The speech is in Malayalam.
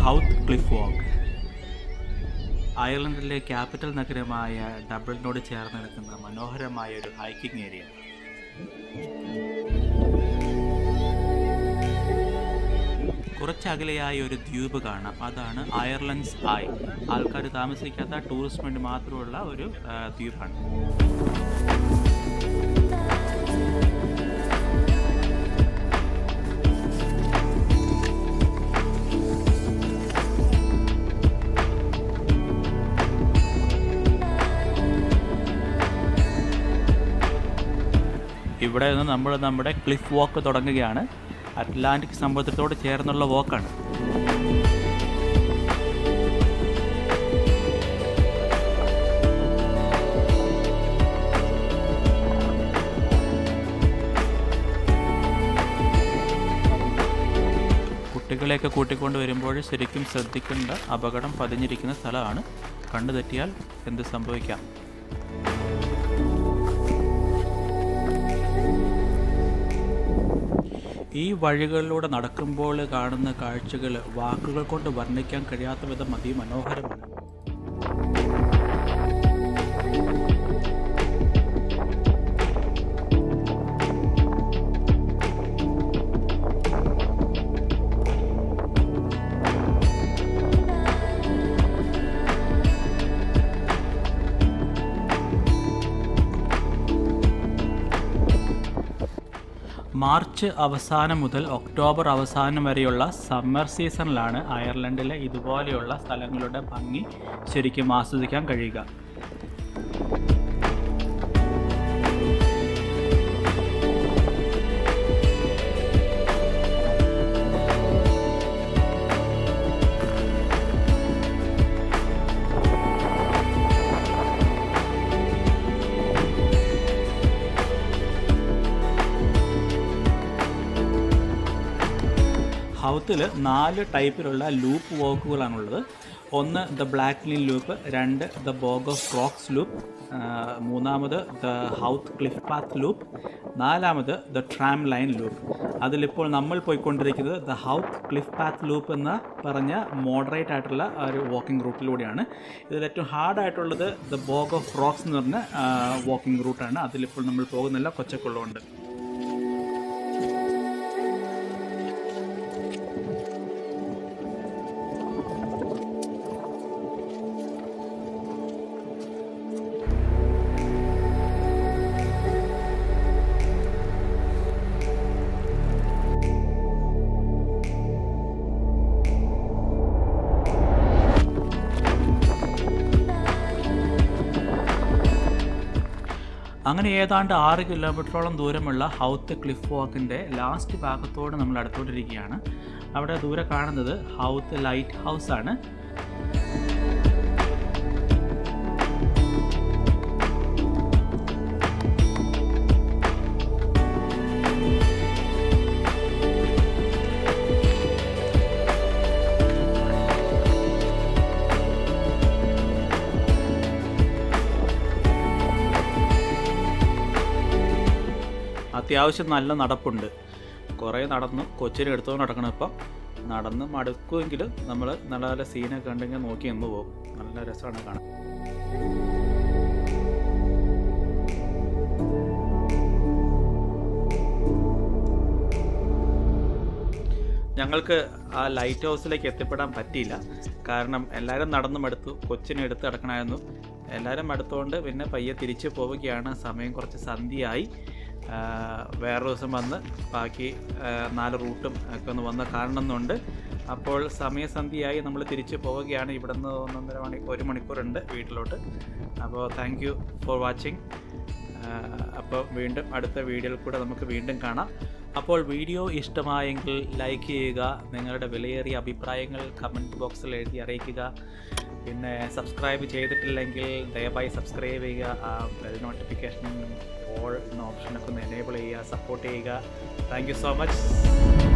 ഹൗത്ത് ക്ലിഫ് വാക്ക് അയർലൻഡിലെ ക്യാപിറ്റൽ നഗരമായ ഡബിളിനോട് ചേർന്ന് നിൽക്കുന്ന മനോഹരമായ ഒരു ഹൈക്കിംഗ് ഏരിയ കുറച്ചകലെയായി ഒരു ദ്വീപ് കാണാം അതാണ് അയർലൻഡ്സ് ഐ ആൾക്കാർ താമസിക്കാത്ത ടൂറിസ്റ്റ് വേണ്ടി മാത്രമുള്ള ഒരു ആ, ദ്വീപാണ് ഇവിടെ നിന്ന് നമ്മൾ നമ്മുടെ ക്ലിഫ് വാക്ക് തുടങ്ങുകയാണ് അറ്റ്ലാന്റിക് സമുദ്രത്തോട് ചേർന്നുള്ള വാക്കാണ് കുട്ടികളെയൊക്കെ കൂട്ടിക്കൊണ്ട് വരുമ്പോൾ ശരിക്കും ശ്രദ്ധിക്കേണ്ട അപകടം പതിഞ്ഞിരിക്കുന്ന സ്ഥലമാണ് കണ്ടു തെറ്റിയാൽ എന്ത് സംഭവിക്കാം ഈ വഴികളിലൂടെ നടക്കുമ്പോൾ കാണുന്ന കാഴ്ചകൾ വാക്കുകൾ കൊണ്ട് വർണ്ണിക്കാൻ കഴിയാത്ത വിധം അതിമനോഹരമാണ് മാർച്ച് അവസാനം മുതൽ ഒക്ടോബർ അവസാനം വരെയുള്ള സമ്മർ സീസണിലാണ് അയർലൻഡിലെ ഇതുപോലെയുള്ള സ്ഥലങ്ങളുടെ ഭംഗി ശരിക്കും ആസ്വദിക്കാൻ കഴിയുക ഹൗത്തിൽ നാല് ടൈപ്പിലുള്ള ലൂപ്പ് വാക്കുകളാണുള്ളത് ഒന്ന് ദ ബ്ലാക്ക് ലീൻ ലൂപ്പ് രണ്ട് the bog of rocks loop മൂന്നാമത് the Howth cliff path loop നാലാമത് ദ ട്രാം ലൈൻ ലൂപ്പ് അതിലിപ്പോൾ നമ്മൾ പോയിക്കൊണ്ടിരിക്കുന്നത് the Howth cliff path loop എന്ന് പറഞ്ഞ മോഡറേറ്റ് ആയിട്ടുള്ള ഒരു വാക്കിംഗ് റൂട്ടിലൂടെയാണ് ഇതിൽ ഏറ്റവും ഹാർഡായിട്ടുള്ളത് ദ ബോഗ് ഓഫ് റോക്സ് എന്ന് പറഞ്ഞ വാക്കിംഗ് റൂട്ടാണ് അതിലിപ്പോൾ നമ്മൾ പോകുന്നില്ല കൊച്ചക്കുള്ളമുണ്ട് അങ്ങനെ ഏതാണ്ട് ആറ് കിലോമീറ്ററോളം ദൂരമുള്ള ഹൗത്ത് ക്ലിഫ് വാക്കിൻ്റെ ലാസ്റ്റ് ഭാഗത്തോട് നമ്മൾ അടുത്തോണ്ടിരിക്കുകയാണ് അവിടെ ദൂരെ കാണുന്നത് ഹൗത്ത് ലൈറ്റ് ഹൗസ് ആണ് അത്യാവശ്യം നല്ല നടപ്പുണ്ട് കുറേ നടന്ന് കൊച്ചിനെ എടുത്തുകൊണ്ട് നടക്കണം ഇപ്പം നടന്ന് മടുക്കുമെങ്കിലും നമ്മൾ നല്ല നല്ല സീനൊക്കെ കണ്ടെങ്കിൽ നോക്കി നിന്ന് പോകും നല്ല രസമാണ് കാണാൻ ഞങ്ങൾക്ക് ആ ലൈറ്റ് ഹൗസിലേക്ക് എത്തിപ്പെടാൻ പറ്റിയില്ല കാരണം എല്ലാവരും നടന്നു മടുത്തു കൊച്ചിനെ എടുത്ത് കിടക്കണമായിരുന്നു എല്ലാവരും മടുത്തുകൊണ്ട് പിന്നെ പയ്യെ തിരിച്ചു പോവുകയാണ് സമയം കുറച്ച് സന്ധ്യയായി ആ, വേറൊരു ദിവസം വന്ന് ബാക്കി ആ, നാല് റൂട്ടും ഒക്കെ ഒന്ന് വന്ന് കാണണമെന്നുണ്ട് അപ്പോൾ സമയസന്ധ്യയായി നമ്മൾ തിരിച്ചു പോവുകയാണ് ഇവിടെ നിന്ന് ഒന്നൊന്നര മണി ഒരു മണിക്കൂറുണ്ട് വീട്ടിലോട്ട് അപ്പോൾ താങ്ക് യു ഫോർ വാച്ചിങ് അപ്പോൾ വീണ്ടും അടുത്ത വീഡിയോയിൽ കൂടെ നമുക്ക് വീണ്ടും കാണാം അപ്പോൾ വീഡിയോ ഇഷ്ടമായെങ്കിൽ ലൈക്ക് ചെയ്യുക നിങ്ങളുടെ വിലയേറിയ അഭിപ്രായങ്ങൾ കമൻറ്റ് ബോക്സിൽ എഴുതി അറിയിക്കുക പിന്നെ സബ്സ്ക്രൈബ് ചെയ്തിട്ടില്ലെങ്കിൽ ദയവായി സബ്സ്ക്രൈബ് ചെയ്യുക ആ ബെൽ നോട്ടിഫിക്കേഷൻ ഓൾ എന്ന ഓപ്ഷനൊക്കെ ഒന്ന് എനേബിൾ ചെയ്യുക സപ്പോർട്ട് ചെയ്യുക താങ്ക് യു സോ മച്ച്